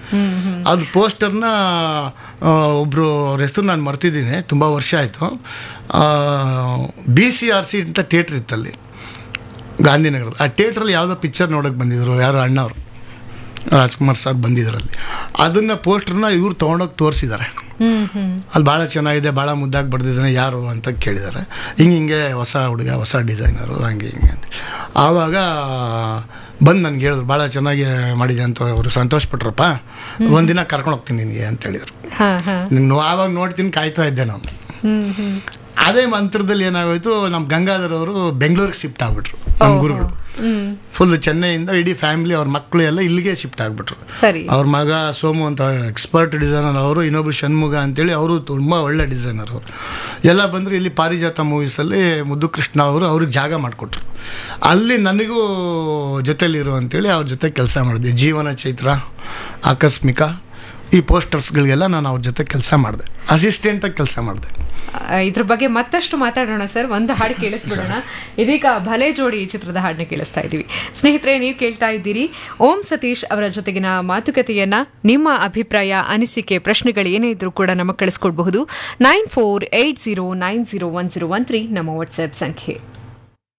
ಅದು ಪೋಸ್ಟರ್ನ ಒಬ್ಬರು ಅವ್ರ ಹೆಸರು ನಾನು ಮರ್ತಿದ್ದೀನಿ ತುಂಬ ವರ್ಷ ಆಯಿತು ಬಿ ಸಿ ಆರ್ ಸಿ ಅಂತ ಥಿಯೇಟ್ರ್ ಇತ್ತಲ್ಲಿ ಗಾಂಧಿನಗರದ ಆ ಥಿಯೇಟ್ರಲ್ಲಿ ಯಾವುದೋ ಪಿಕ್ಚರ್ ನೋಡೋಕೆ ಬಂದಿದ್ರು ಯಾರೋ ಅಣ್ಣವರು ರಾಜ್ಕುಮಾರ್ ಸರ್ ಬಂದಿದ್ರಲ್ಲಿ ಅದನ್ನು ಪೋಸ್ಟರ್ನ ಇವ್ರು ತೊಗೊಂಡೋಗಿ ತೋರಿಸಿದ್ದಾರೆ ಹ್ಮ್ ಹ್ಮ್ ಅಲ್ಲಿ ಭಾಳ ಚೆನ್ನಾಗಿದೆ ಭಾಳ ಮುದ್ದಾಗಿ ಬರೆದಿದ್ದಾನೆ ಯಾರು ಅಂತ ಕೇಳಿದ್ದಾರೆ ಹಿಂಗೆ ಹಿಂಗೆ ಹೊಸ ಹುಡುಗ ಹೊಸ ಡಿಸೈನರು ಹಂಗೆ ಹಿಂಗೆ ಅಂತ ಆವಾಗ ಬಂದು ನನಗೆ ಹೇಳಿದ್ರು ಭಾಳ ಚೆನ್ನಾಗಿ ಮಾಡಿದೆ ಅಂತ ಅವರು ಸಂತೋಷಪಟ್ರಪ್ಪ ಒಂದಿನ ಕರ್ಕೊಂಡು ಹೋಗ್ತೀನಿ ನಿನಗೆ ಅಂತ ಹೇಳಿದರು ಹಾ ಹಾ ನಿನ್ನ ಆವಾಗ ನೋಡ್ತೀನಿ ಕಾಯ್ತಾ ಇದ್ದೆ ನಾನು ಹ್ಮ್ ಹ್ಮ್ ಅದೇ ಮಂತ್ರದಲ್ಲಿ ಏನಾಗೋಯ್ತು ನಮ್ಮ ಗಂಗಾಧರ್ ಅವರು ಬೆಂಗಳೂರಿಗೆ ಶಿಫ್ಟ್ ಆಗ್ಬಿಟ್ರು ನಮ್ಮ ಗುರುಗಳು ಹ್ಮ್ ಫುಲ್ ಚೆನ್ನೈಯಿಂದ ಇಡೀ ಫ್ಯಾಮಿಲಿ ಅವ್ರ ಮಕ್ಕಳು ಎಲ್ಲ ಇಲ್ಲಿಗೆ ಶಿಫ್ಟ್ ಆಗಿಬಿಟ್ರು ಸರಿ ಅವ್ರ ಮಗ ಸೋಮು ಅಂತ ಎಕ್ಸ್ಪರ್ಟ್ ಡಿಸೈನರ್ ಅವರು ಇನ್ನೊಬ್ರು ಷಣ್ಮುಗ ಅಂತೇಳಿ ಅವರು ತುಂಬ ಒಳ್ಳೆ ಡಿಸೈನರ್ ಅವರು ಎಲ್ಲ ಬಂದರು ಇಲ್ಲಿ ಪಾರಿಜಾತ ಮೂವೀಸಲ್ಲಿ ಮುದ್ದು ಕೃಷ್ಣ ಅವರು ಅವ್ರಿಗೆ ಜಾಗ ಮಾಡಿಕೊಟ್ರು ಅಲ್ಲಿ ನನಗೂ ಜೊತೆಲಿರು ಅಂತೇಳಿ ಅವ್ರ ಜೊತೆ ಕೆಲಸ ಮಾಡಿದೆ ಜೀವನ ಚೈತ್ರ ಆಕಸ್ಮಿಕ ಈ ಪೋಸ್ಟರ್ಸ್ಗಳಿಗೆಲ್ಲ ನಾನು ಅವ್ರ ಜೊತೆ ಕೆಲಸ ಮಾಡಿದೆ ಅಸಿಸ್ಟೆಂಟಾಗಿ ಕೆಲಸ ಮಾಡಿದೆ ಆ, ಇದ್ರ ಬಗ್ಗೆ ಮತ್ತಷ್ಟು ಮಾತಾಡೋಣ ಸರ್ ಒಂದು ಹಾಡು ಕೇಳಿಸ್ಬಿಡೋಣ ಇದೀಗ ಭಲೆ ಜೋಡಿ ಈ ಚಿತ್ರದ ಹಾಡನ್ನ ಕೇಳಿಸ್ತಾ ಇದ್ದೀವಿ ಸ್ನೇಹಿತರೆ ನೀವು ಕೇಳ್ತಾ ಇದ್ದೀರಿ ಓಂ ಸತೀಶ್ ಅವರ ಜೊತೆಗಿನ ಮಾತುಕತೆಯನ್ನ ನಿಮ್ಮ ಅಭಿಪ್ರಾಯ ಅನಿಸಿಕೆ ಪ್ರಶ್ನೆಗಳು ಏನೇ ಇದ್ರೂ ಕೂಡ ನಮಗೆ ಕಳಿಸ್ಕೊಡ್ಬಹುದು nine four eight zero nine zero one zero one three ನಮ್ಮ ವಾಟ್ಸ್ಆಪ್ ಸಂಖ್ಯೆ